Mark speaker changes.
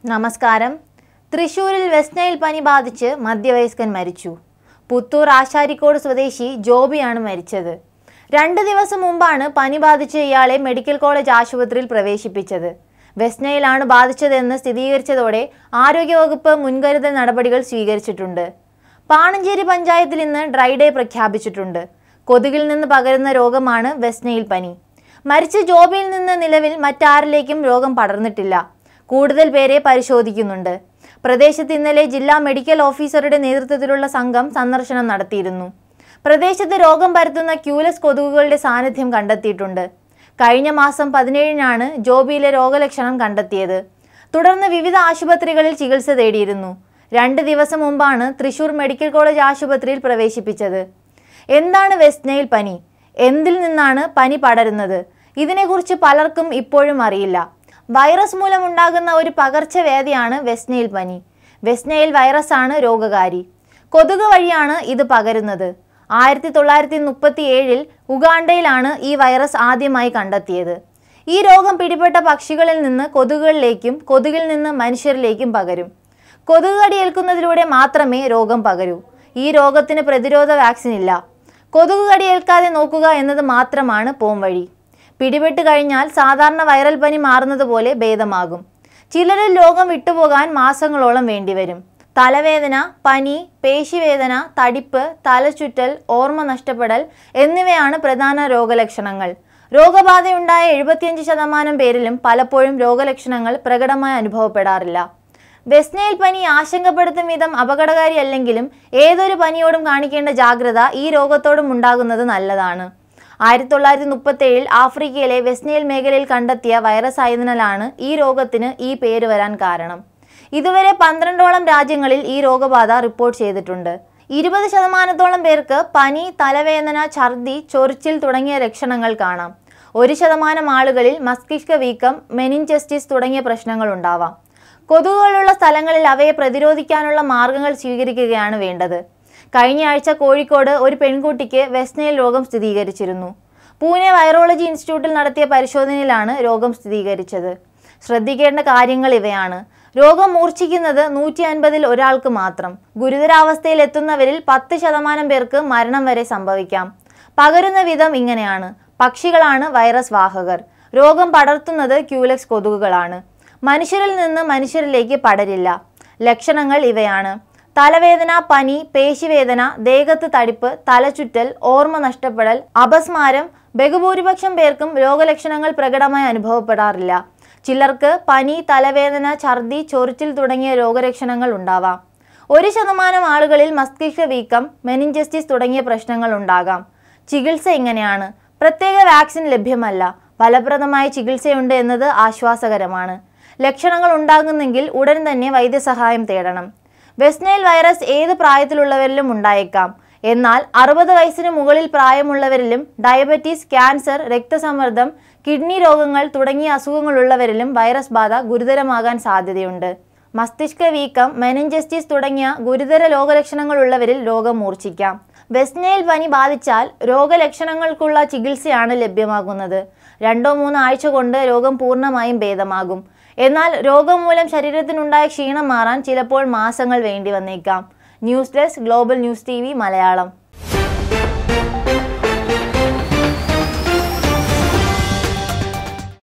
Speaker 1: നമസ്കാരം തൃശൂരിൽ west Nile പനി ബാധിച്ച് മധ്യവയസ്കൻ മരിച്ചു പുത്തൂർ ആശാരിക്കോട് സ്വദേശി ജോബിയാണ് മരിച്ചത് രണ്ട് ദിവസം മുമ്പാണ് പനി ബാധിച്ച് ഇയാളെ മെഡിക്കൽ കോളേജ് ആശുപത്രിയിൽ പ്രവേശിപ്പിച്ചത് വെസ്റ്റ് നൈലാണ് ബാധിച്ചതെന്ന് സ്ഥിരീകരിച്ചതോടെ ആരോഗ്യവകുപ്പ് മുൻകരുതൽ നടപടികൾ സ്വീകരിച്ചിട്ടുണ്ട് പാണഞ്ചേരി പഞ്ചായത്തിൽ ഇന്ന് ഡ്രൈ ഡേ പ്രഖ്യാപിച്ചിട്ടുണ്ട് കൊതുകിൽ നിന്ന് പകരുന്ന രോഗമാണ് വെസ്റ്റ് നൈൽ പനി മരിച്ച ജോബിയിൽ നിന്ന് നിലവിൽ മറ്റാരിലേക്കും രോഗം പടർന്നിട്ടില്ല കൂടുതൽ പേരെ പരിശോധിക്കുന്നുണ്ട് പ്രദേശത്ത് ഇന്നലെ ജില്ലാ മെഡിക്കൽ ഓഫീസറുടെ നേതൃത്വത്തിലുള്ള സംഘം സന്ദർശനം നടത്തിയിരുന്നു പ്രദേശത്ത് രോഗം പരത്തുന്ന ക്യൂലസ് കൊതുകുകളുടെ സാന്നിധ്യം കണ്ടെത്തിയിട്ടുണ്ട് കഴിഞ്ഞ മാസം പതിനേഴിനാണ് ജോബിയിലെ രോഗലക്ഷണം കണ്ടെത്തിയത് തുടർന്ന് വിവിധ ആശുപത്രികളിൽ ചികിത്സ തേടിയിരുന്നു രണ്ട് ദിവസം മുമ്പാണ് തൃശൂർ മെഡിക്കൽ കോളേജ് ആശുപത്രിയിൽ പ്രവേശിപ്പിച്ചത് എന്താണ് വെസ്റ്റ് നൈൽ പനി എന്തിൽ നിന്നാണ് പനി പടരുന്നത് ഇതിനെക്കുറിച്ച് പലർക്കും ഇപ്പോഴും അറിയില്ല വൈറസ് മൂലമുണ്ടാകുന്ന ഒരു പകർച്ചവ്യാധിയാണ് വെസ്റ്റ് നൈൽ പനി വെസ്റ്റ് നൈൽ വൈറസാണ് രോഗകാരി കൊതുക് വഴിയാണ് ഇത് പകരുന്നത് ആയിരത്തി തൊള്ളായിരത്തി മുപ്പത്തി ഏഴിൽ ഉഗാണ്ടയിലാണ് ഈ വൈറസ് ആദ്യമായി കണ്ടെത്തിയത് ഈ രോഗം പിടിപെട്ട പക്ഷികളിൽ നിന്ന് കൊതുകുകളിലേക്കും കൊതുകിൽ നിന്ന് മനുഷ്യരിലേക്കും പകരും കൊതുക് കടിയേൽക്കുന്നതിലൂടെ മാത്രമേ രോഗം പകരൂ ഈ രോഗത്തിന് പ്രതിരോധ വാക്സിൻ ഇല്ല കൊതുക് കടിയേൽക്കാതെ നോക്കുക എന്നത് മാത്രമാണ് പോംവഴി പിടിപെട്ട് കഴിഞ്ഞാൽ സാധാരണ വൈറൽ പനി മാറുന്നത് പോലെ ഭേദമാകും ചിലരിൽ രോഗം വിട്ടുപോകാൻ മാസങ്ങളോളം വേണ്ടിവരും തലവേദന പനി പേശിവേദന തടിപ്പ് തലചുറ്റൽ ഓർമ്മ നഷ്ടപ്പെടൽ എന്നിവയാണ് പ്രധാന രോഗലക്ഷണങ്ങൾ രോഗബാധയുണ്ടായ എഴുപത്തിയഞ്ച് ശതമാനം പേരിലും പലപ്പോഴും രോഗലക്ഷണങ്ങൾ പ്രകടമായി അനുഭവപ്പെടാറില്ല വെസ്നൈൽ പനി ആശങ്കപ്പെടുത്തും വിധം അപകടകാരിയല്ലെങ്കിലും ഏതൊരു പനിയോടും കാണിക്കേണ്ട ജാഗ്രത ഈ രോഗത്തോടും ഉണ്ടാകുന്നത് നല്ലതാണ് ആയിരത്തി തൊള്ളായിരത്തി മുപ്പത്തേഴിൽ ആഫ്രിക്കയിലെ വെസ്നൈൽ മേഖലയിൽ കണ്ടെത്തിയ വൈറസ് ആയതിനാലാണ് ഈ രോഗത്തിന് ഈ പേര് വരാൻ കാരണം ഇതുവരെ പന്ത്രണ്ടോളം രാജ്യങ്ങളിൽ ഈ രോഗബാധ റിപ്പോർട്ട് ചെയ്തിട്ടുണ്ട് ഇരുപത് ശതമാനത്തോളം പേർക്ക് പനി തലവേദന ഛർദി ചൊറിച്ചിൽ തുടങ്ങിയ ലക്ഷണങ്ങൾ കാണാം ഒരു ശതമാനം ആളുകളിൽ മസ്തിഷ്ക വീക്കം മെനിഞ്ചസ്റ്റിസ് തുടങ്ങിയ പ്രശ്നങ്ങൾ ഉണ്ടാവാം കൊതുകുകളുള്ള സ്ഥലങ്ങളിൽ അവയെ പ്രതിരോധിക്കാനുള്ള മാർഗങ്ങൾ സ്വീകരിക്കുകയാണ് വേണ്ടത് കഴിഞ്ഞ ആഴ്ച കോഴിക്കോട് ഒരു പെൺകുട്ടിക്ക് വെസ്നൈൽ രോഗം സ്ഥിരീകരിച്ചിരുന്നു പൂനെ വൈറോളജി ഇൻസ്റ്റിറ്റ്യൂട്ടിൽ നടത്തിയ പരിശോധനയിലാണ് രോഗം സ്ഥിരീകരിച്ചത് ശ്രദ്ധിക്കേണ്ട കാര്യങ്ങൾ ഇവയാണ് രോഗം മൂർച്ഛിക്കുന്നത് നൂറ്റി അൻപതിൽ ഒരാൾക്ക് മാത്രം ഗുരുതരാവസ്ഥയിൽ എത്തുന്നവരിൽ പത്ത് ശതമാനം പേർക്ക് മരണം വരെ സംഭവിക്കാം പകരുന്ന വിധം ഇങ്ങനെയാണ് പക്ഷികളാണ് വൈറസ് വാഹകർ രോഗം പടർത്തുന്നത് ക്യൂലെക്സ് കൊതുകുകളാണ് മനുഷ്യരിൽ നിന്ന് മനുഷ്യരിലേക്ക് പടരില്ല ലക്ഷണങ്ങൾ ഇവയാണ് തലവേദന പനി പേശിവേദന ദേഹത്ത് തടിപ്പ് തലചുറ്റൽ ഓർമ്മ നഷ്ടപ്പെടൽ അപസ്മാരം ബഹുഭൂരിപക്ഷം പേർക്കും രോഗലക്ഷണങ്ങൾ പ്രകടമായി അനുഭവപ്പെടാറില്ല ചിലർക്ക് പനി തലവേദന ഛർദി ചൊറിച്ചിൽ തുടങ്ങിയ രോഗലക്ഷണങ്ങൾ ഉണ്ടാവാം ഒരു ശതമാനം ആളുകളിൽ മസ്തിഷ്ക വീക്കം മെനിഞ്ചസ്റ്റിസ് തുടങ്ങിയ പ്രശ്നങ്ങൾ ഉണ്ടാകാം ചികിത്സ ഇങ്ങനെയാണ് പ്രത്യേക വാക്സിൻ ലഭ്യമല്ല ഫലപ്രദമായ ചികിത്സയുണ്ട് എന്നത് ആശ്വാസകരമാണ് ലക്ഷണങ്ങൾ ഉണ്ടാകുന്നെങ്കിൽ ഉടൻ തന്നെ വൈദ്യസഹായം തേടണം വെസ്നൈൽ വൈറസ് ഏത് പ്രായത്തിലുള്ളവരിലും ഉണ്ടായേക്കാം എന്നാൽ അറുപത് വയസ്സിന് മുകളിൽ പ്രായമുള്ളവരിലും ഡയബറ്റീസ് ക്യാൻസർ രക്തസമ്മർദ്ദം കിഡ്നി രോഗങ്ങൾ തുടങ്ങിയ അസുഖങ്ങളുള്ളവരിലും വൈറസ് ബാധ ഗുരുതരമാകാൻ സാധ്യതയുണ്ട് മസ്തിഷ്ക വീക്കം മെനഞ്ചസ്റ്റിസ് തുടങ്ങിയ ഗുരുതര രോഗലക്ഷണങ്ങളുള്ളവരിൽ രോഗം മൂർച്ഛിക്കാം വെസ്നൈൽ പനി ബാധിച്ചാൽ രോഗലക്ഷണങ്ങൾക്കുള്ള ചികിത്സയാണ് ലഭ്യമാകുന്നത് രണ്ടോ മൂന്നോ ആഴ്ച കൊണ്ട് രോഗം പൂർണ്ണമായും ഭേദമാകും എന്നാൽ രോഗം മൂലം ശരീരത്തിനുണ്ടായ ക്ഷീണം മാറാൻ ചിലപ്പോൾ മാസങ്ങൾ വേണ്ടി വന്നേക്കാം news desk global news T Malayalam